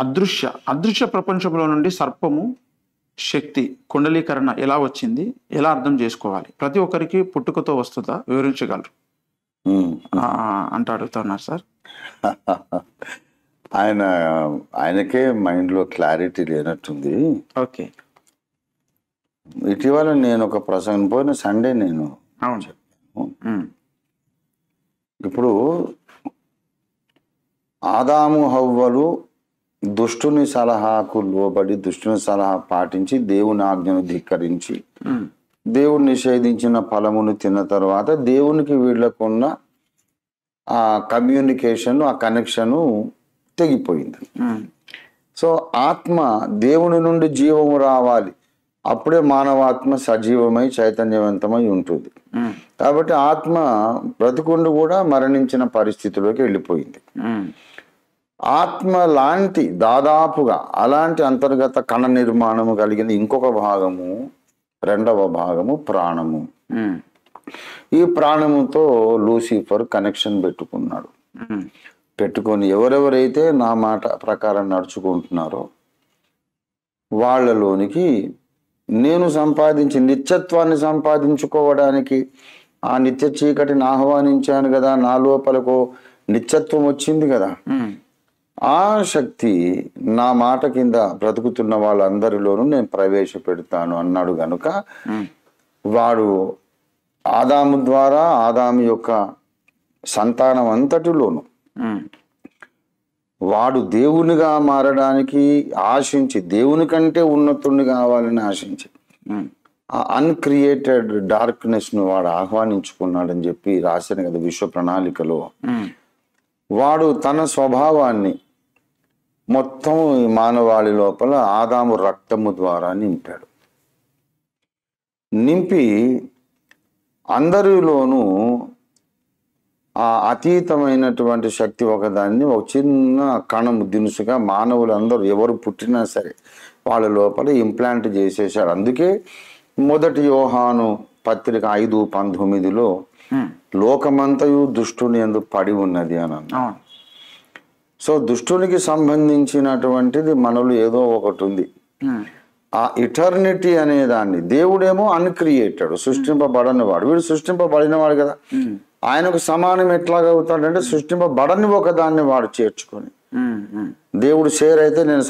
అదృశ్య అదృశ్య ప్రపంచంలో నుండి సర్పము శక్తి కుండలీకరణ ఎలా వచ్చింది ఎలా అర్థం చేసుకోవాలి ప్రతి ఒక్కరికి పుట్టుకతో వస్తుందా వివరించగలరు ఉమ్. ఆ, అంటూ అడుగుతున్నారు సార్ ఆయన ఆయనకే మైండ్లో క్లారిటీ లేనట్టుంది ఓకే ఇటీవల నేను ఒక ప్రసంగం పోయిన సండే నేను అవును ఉమ్, ఇప్పుడు ఆదాము హవ్వలు దుష్టుని సలహాకు లోబడి దుష్టుని సలహా పాటించి దేవుని ఆజ్ఞను ధిక్కరించి ఉమ్, దేవుడు నిషేధించిన ఫలమును తిన్న తర్వాత దేవునికి వీళ్ళకున్న ఆ కమ్యూనికేషన్ ఆ కనెక్షను తెగిపోయింది ఉమ్, సో ఆత్మ దేవుని నుండి జీవము రావాలి అప్పుడే మానవాత్మ సజీవమై చైతన్యవంతమై ఉంటుంది ఉమ్, కాబట్టి ఆత్మ బ్రతికుండు కూడా మరణించిన పరిస్థితిలోకి వెళ్ళిపోయింది ఉమ్, ఆత్మ లాంటి దాదాపుగా అలాంటి అంతర్గత కణ నిర్మాణము కలిగిన ఇంకొక భాగము రెండవ భాగము ప్రాణము ఉమ్, ఈ ప్రాణముతో లూసిఫర్ కనెక్షన్ పెట్టుకున్నాడు ఉమ్, పెట్టుకొని ఎవరెవరైతే నా మాట ప్రకారం నడుచుకుంటున్నారో వాళ్ళలోనికి నేను సంపాదించి నిత్యత్వాన్ని సంపాదించుకోవడానికి ఆ నిత్య చీకటిని ఆహ్వానించాను కదా నా లోపలకు నిత్యత్వం వచ్చింది కదా ఉమ్, ఆ శక్తి నా మాట కింద బ్రతుకుతున్న వాళ్ళందరిలోనూ నేను ప్రవేశపెడతాను అన్నాడు గనుక ఉమ్, వాడు ఆదాము ద్వారా ఆదాము యొక్క సంతానం అంతటిలోను ఉమ్, వాడు దేవునిగా మారడానికి ఆశించి దేవుని కంటే ఉన్నతుడిని కావాలని ఆశించి ఉమ్, ఆ అన్క్రియేటెడ్ డార్క్నెస్ ను వాడు ఆహ్వానించుకున్నాడని చెప్పి రాసిన కదా విశ్వ ప్రణాళికలో ఉమ్, వాడు తన స్వభావాన్ని మొత్తం ఈ మానవాళి లోపల ఆదాము రక్తము ద్వారా నింపాడు నింపి అందరిలోనూ ఆ అతీతమైనటువంటి శక్తి ఒకదాన్ని ఒక చిన్న కణము దినుసుగా మానవులందరూ ఎవరు పుట్టినా సరే వాళ్ళ లోపల ఇంప్లాంట్ చేసేసాడు అందుకే మొదటి యోహాను పత్రిక ఐదు పంతొమ్మిదిలో ఉమ్, లోకమంతయు దుష్టుని ఎందు పడి ఉన్నది అని అన్నాడు. అవును సో దుష్టునికి సంబంధించినటువంటిది మనలో ఏదో ఒకటి ఉంది ఉమ్, ఆ ఇటర్నిటీ అనే దాన్ని దేవుడేమో అన్క్రియేటెడ్ సృష్టింపబడని వాడు వీడు సృష్టింపబడిన వాడు కదా ఉమ్, ఆయనకు సమానం ఎట్లాగా అవుతాడంటే సృష్టింపబడని ఒక దాన్ని వాడు చేర్చుకొని ఉమ్, ఉమ్, దేవుడు షేర్ అయితే నేను